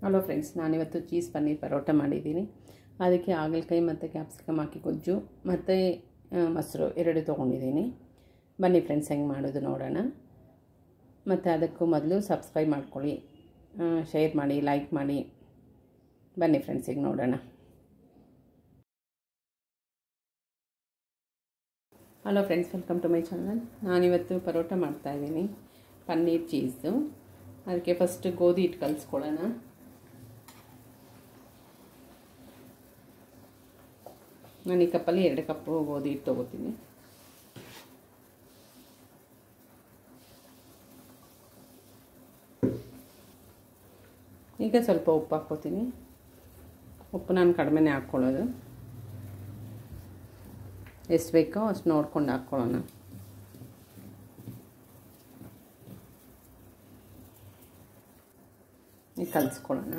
hello friends ನಾನಿವತ್ತು cheese paneer paratha ಮಾಡಿದ್ದೀನಿ ಅದಕ್ಕೆ ಹಾಗಲಕಾಯಿ ಮತ್ತು ಕ್ಯಾಪ್ಸಿಕಮ್ ಹಾಕಿ ಗೊಜ್ಜು ಮತ್ತು ಆ, ಮೊಸರು ಎರಡು ತೊಗೊಂಡಿದ್ದೀನಿ ಬನ್ನಿ ಫ್ರೆಂಡ್ಸ್ ಹೆಂಗೆ ಮಾಡೋದು ನೋಡೋಣ ಮತ್ತು ಅದಕ್ಕೂ ಮೊದಲು ಸಬ್ಸ್ಕ್ರೈಬ್ ಮಾಡ್ಕೊಳ್ಳಿ ಶೇರ್ ಮಾಡಿ ಲೈಕ್ ಮಾಡಿ ಬನ್ನಿ ಫ್ರೆಂಡ್ಸ್ ಈಗ ನೋಡೋಣ hello friends welcome to my channel ನಾನಿವತ್ತು ಪರೋಟ ಮಾಡ್ತಾಯಿದ್ದೀನಿ ಪನ್ನೀರ್ ಚೀಸು ಅದಕ್ಕೆ ಫಸ್ಟ್ ಗೋಧಿ ಹಿಟ್ಟು ಕಲಿಸ್ಕೊಳ್ಳೋಣ ನಾನು ಈ ಕಪ್ಪಲ್ಲಿ ಎರಡು ಕಪ್ಪು ಗೋಧಿ ಹಿಟ್ಟು ತೊಗೋತೀನಿ ಈಗ ಸ್ವಲ್ಪ ಉಪ್ಪು ಹಾಕ್ಕೋತೀನಿ ಉಪ್ಪು ನಾನು ಕಡಿಮೆನೇ ಹಾಕ್ಕೊಳ್ಳೋದು ಎಷ್ಟು ಬೇಕೋ ಅಷ್ಟು ನೋಡ್ಕೊಂಡು ಹಾಕ್ಕೊಳ್ಳೋಣ ಈಗ ಕಲಿಸ್ಕೊಳ್ಳೋಣ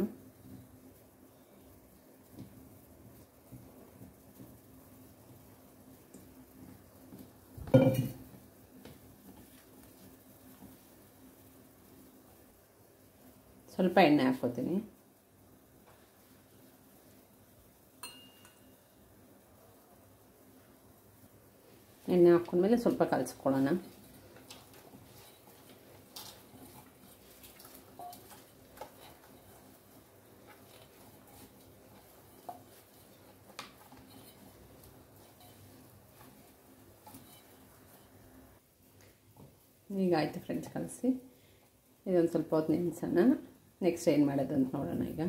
ಸ್ವಲ್ಪ ಎಣ್ಣೆ ಹಾಕ್ಕೋತೀನಿ ಎಣ್ಣೆ ಹಾಕ್ಕೊಂಡ್ಮೇಲೆ ಸ್ವಲ್ಪ ಕಲಿಸ್ಕೊಳ್ಳೋಣ ಈಗ ಆಯಿತು ಫ್ರೆಂಡ್ಸ್ ಕಲಿಸಿ ಇದೊಂದು ಸ್ವಲ್ಪ ಹೊತ್ತು ನೆನೆಸೋಣ ನೆಕ್ಸ್ಟ್ ಏನು ಮಾಡೋದು ಅಂತ ನೋಡೋಣ ಈಗ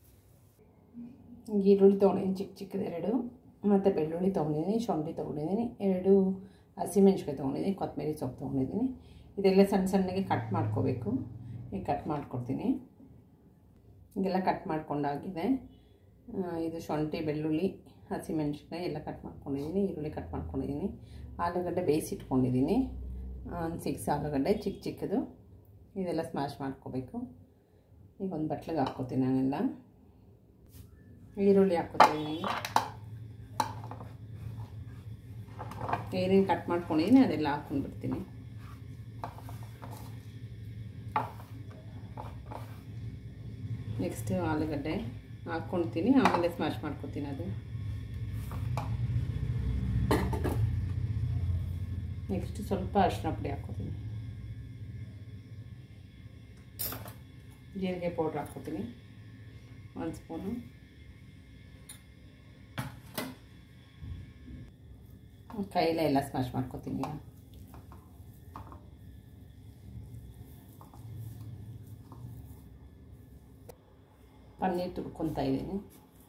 ಈರುಳ್ಳಿ ತೊಗೊಂಡಿದ್ದೀನಿ ಚಿಕ್ಕ ಚಿಕ್ಕದು ಎರಡು ಮತ್ತು ಬೆಳ್ಳುಳ್ಳಿ ತೊಗೊಂಡಿದ್ದೀನಿ ಶುಂಠಿ ತೊಗೊಂಡಿದ್ದೀನಿ ಎರಡು ಹಸಿಮೆಣ್ಸಿಕಾಯಿ ತೊಗೊಂಡಿದ್ದೀನಿ ಕೊತ್ತಂಬರಿ ಸೊಪ್ಪು ತೊಗೊಂಡಿದ್ದೀನಿ ಇದೆಲ್ಲ ಸಣ್ಣ ಸಣ್ಣಗೆ ಕಟ್ ಮಾಡ್ಕೋಬೇಕು ಈಗ ಕಟ್ ಮಾಡ್ಕೊಡ್ತೀನಿ ಈಗೆಲ್ಲ ಕಟ್ ಮಾಡ್ಕೊಂಡಾಗಿದೆ ಇದು ಶುಂಠಿ ಬೆಳ್ಳುಳ್ಳಿ ಹಸಿಮೆಣ್ಸಿಕಾಯಿ ಎಲ್ಲ ಕಟ್ ಮಾಡ್ಕೊಂಡಿದ್ದೀನಿ ಈರುಳ್ಳಿ ಕಟ್ ಮಾಡ್ಕೊಂಡಿದ್ದೀನಿ ಆಲೂಗಡ್ಡೆ ಬೇಯಿಸಿಟ್ಕೊಂಡಿದ್ದೀನಿ ಒಂದು ಸಿಕ್ಸ್ ಆಲೂಗಡ್ಡೆ ಚಿಕ್ಕ ಚಿಕ್ಕದು ಇದೆಲ್ಲ ಸ್ಮ್ಯಾಶ್ ಮಾಡ್ಕೋಬೇಕು ಈಗ ಒಂದು ಬಟ್ಲಿಗೆ ಹಾಕ್ಕೋತೀನಿ ನಾನೆಲ್ಲ ಈರುಳ್ಳಿ ಹಾಕ್ಕೋತೀನಿ ಏನೇನು ಕಟ್ ಮಾಡ್ಕೊಂಡಿದ್ದೀನಿ ಅದೆಲ್ಲ ಹಾಕ್ಕೊಂಡ್ಬಿಡ್ತೀನಿ ನೆಕ್ಸ್ಟು ಆಲೂಗಡ್ಡೆ ಹಾಕ್ಕೊಳ್ತೀನಿ ಆಮೇಲೆ ಸ್ಮ್ಯಾಶ್ ಮಾಡ್ಕೊತೀನಿ ಅದು ನೆಕ್ಸ್ಟ್ ಸ್ವಲ್ಪ ಅರಿಶಿನ ಪುಡಿ ಹಾಕ್ಕೋತೀನಿ ಜೀರಿಗೆ ಪೌಡ್ರ್ ಹಾಕ್ಕೋತೀನಿ ಒಂದು ಸ್ಪೂನು ಕೈಲೇ ಎಲ್ಲ ಸ್ಮ್ಯಾಶ್ ಮಾಡ್ಕೋತೀನಿ ಈಗ ಪನ್ನೀರ್ ತುರ್ಕೊತಾ ಇದ್ದೀನಿ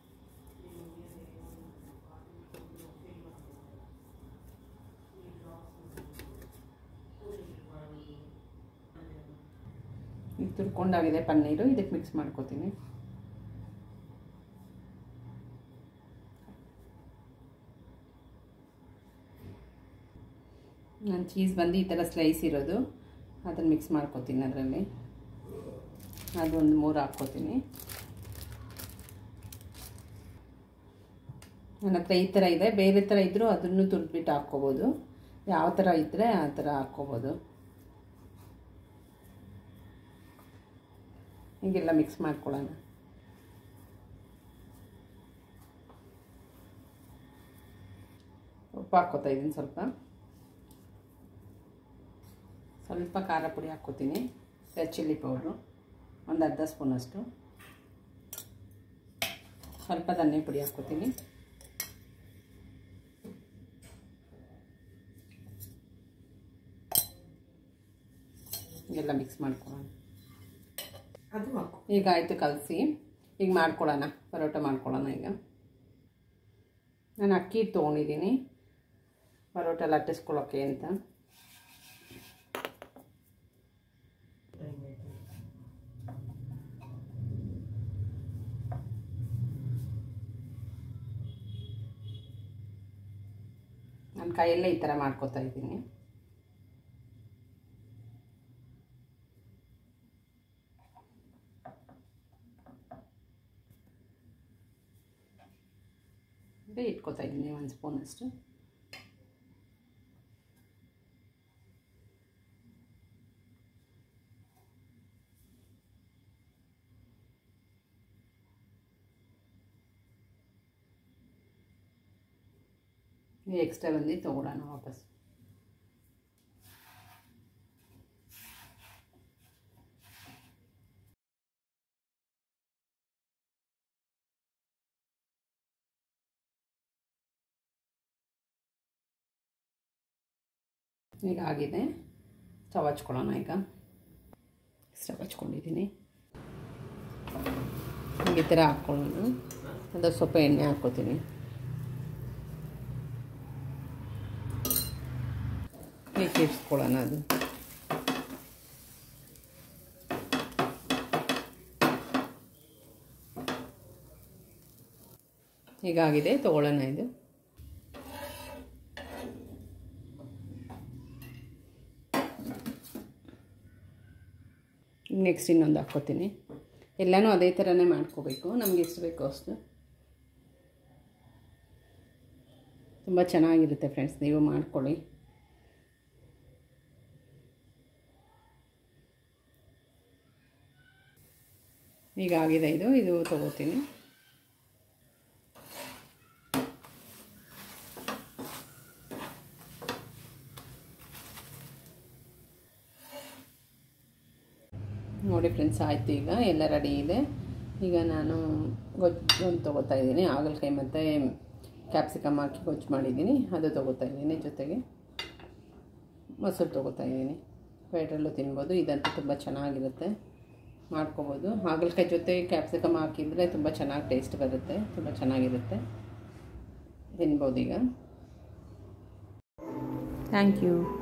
ಈಗ ತುರ್ಕೊಂಡಾಗಿದೆ ಪನ್ನೀರು ಇದಕ್ಕೆ ಮಿಕ್ಸ್ ಮಾಡ್ಕೋತೀನಿ ನಾನು ಚೀಸ್ ಬಂದು ಈ ಥರ ಸ್ಲೈಸ್ ಇರೋದು ಅದನ್ನು ಮಿಕ್ಸ್ ಮಾಡ್ಕೋತೀನಿ ಅದರಲ್ಲಿ ಅದೊಂದು ಮೂರು ಹಾಕ್ಕೋತೀನಿ ನನ್ನ ಹತ್ರ ಈ ಥರ ಇದೆ ಬೇರೆ ಥರ ಇದ್ದರೂ ಅದನ್ನು ತುರ್ದ್ಬಿಟ್ಟು ಹಾಕ್ಕೋಬೋದು ಯಾವ ಥರ ಇದ್ದರೆ ಆ ಥರ ಹಾಕ್ಕೋಬೋದು ಹೀಗೆಲ್ಲ ಮಿಕ್ಸ್ ಮಾಡ್ಕೊಳ್ಳೋಣ ಉಪ್ಪು ಹಾಕ್ಕೋತಾ ಇದ್ದೀನಿ ಸ್ವಲ್ಪ ಸ್ವಲ್ಪ ಖಾರ ಪುಡಿ ಹಾಕ್ಕೋತೀನಿ ರೆಡ್ ಚಿಲ್ಲಿ ಪೌಡ್ರು ಒಂದು ಅರ್ಧ ಸ್ಪೂನಷ್ಟು ಸ್ವಲ್ಪ ಧನ್ಯ ಪುಡಿ ಹಾಕ್ಕೋತೀನಿ ಎಲ್ಲ ಮಿಕ್ಸ್ ಮಾಡ್ಕೊಳ್ಳೋಣ ಅದು ಹಾಕು ಈಗ ಆಯಿತು ಕಲಸಿ ಈಗ ಮಾಡ್ಕೊಳ್ಳೋಣ ಪರೋಟ ಮಾಡ್ಕೊಳ್ಳೋಣ ಈಗ ನಾನು ಅಕ್ಕಿ ಹಿಟ್ಟು ತೊಗೊಂಡಿದ್ದೀನಿ ಪರೋಟ ಲಟ್ಟಿಸ್ಕೊಳ್ಳೋಕ್ಕೆ ಅಂತ ನಾನು ಕೈಯಲ್ಲೇ ಈ ಥರ ಮಾಡ್ಕೊತಾ ಇದ್ದೀನಿ ಇಟ್ಕೋತಾ ಇದ್ದೀನಿ ಒಂದು ಸ್ಪೂನಷ್ಟು ಎಕ್ಸ್ಟ್ರಾ ಬಂದು ತೊಗೊಳ್ಳೋಣ ವಾಪಸ್ ಈಗ ಆಗಿದೆ ಸ್ಟವ್ ಹಚ್ಕೊಳ್ಳೋಣ ಈಗ ಸ್ಟವ್ ಹಚ್ಕೊಂಡಿದ್ದೀನಿ ಈ ಥರ ಹಾಕ್ಕೊಳ್ಳೋಣ ಅದು ಸ್ವಲ್ಪ ಎಣ್ಣೆ ಹಾಕ್ಕೋತೀನಿ ಈಗ ಇರಿಸ್ಕೊಳ್ಳೋಣ ಅದು ಹೀಗಾಗಿದೆ ತೊಗೊಳ್ಳೋಣ ಇದು ನೆಕ್ಸ್ಟ್ ಇನ್ನೊಂದು ಹಾಕ್ಕೋತೀನಿ ಎಲ್ಲನೂ ಅದೇ ಥರನೇ ಮಾಡ್ಕೋಬೇಕು ನಮ್ಗೆ ಎಷ್ಟು ಬೇಕೋ ಅಷ್ಟು ತುಂಬ ಚೆನ್ನಾಗಿರುತ್ತೆ ಫ್ರೆಂಡ್ಸ್ ನೀವು ಮಾಡ್ಕೊಳ್ಳಿ ಈಗ ಆಗಿದೆ ಇದು ಇದು ತೊಗೋತೀನಿ ನೋಡಿ ಫ್ರೆಂಡ್ಸ್ ಆಯಿತು ಈಗ ಎಲ್ಲ ರೆಡಿ ಇದೆ ಈಗ ನಾನು ಗೊಜ್ಜು ಒಂದು ತೊಗೋತಾ ಇದ್ದೀನಿ ಹಾಗಲಕಾಯಿ ಮತ್ತು ಕ್ಯಾಪ್ಸಿಕಮ್ ಹಾಕಿ ಗೊಜ್ಜು ಮಾಡಿದ್ದೀನಿ ಅದು ತೊಗೋತಾ ಇದ್ದೀನಿ ಜೊತೆಗೆ ಮೊಸರು ತೊಗೋತಾ ಇದ್ದೀನಿ ಫ್ರೈಡ್ರಲ್ಲೂ ತಿನ್ಬೋದು ಇದಂತೂ ತುಂಬ ಚೆನ್ನಾಗಿರುತ್ತೆ ಮಾಡ್ಕೋಬೋದು ಹಾಗಲಕಾಯಿ ಜೊತೆ ಕ್ಯಾಪ್ಸಿಕಮ್ ಹಾಕಿದರೆ ತುಂಬ ಚೆನ್ನಾಗಿ ಟೇಸ್ಟ್ ಬರುತ್ತೆ ತುಂಬ ಚೆನ್ನಾಗಿರುತ್ತೆ ತಿನ್ಬೋದು ಈಗ ಥ್ಯಾಂಕ್ ಯು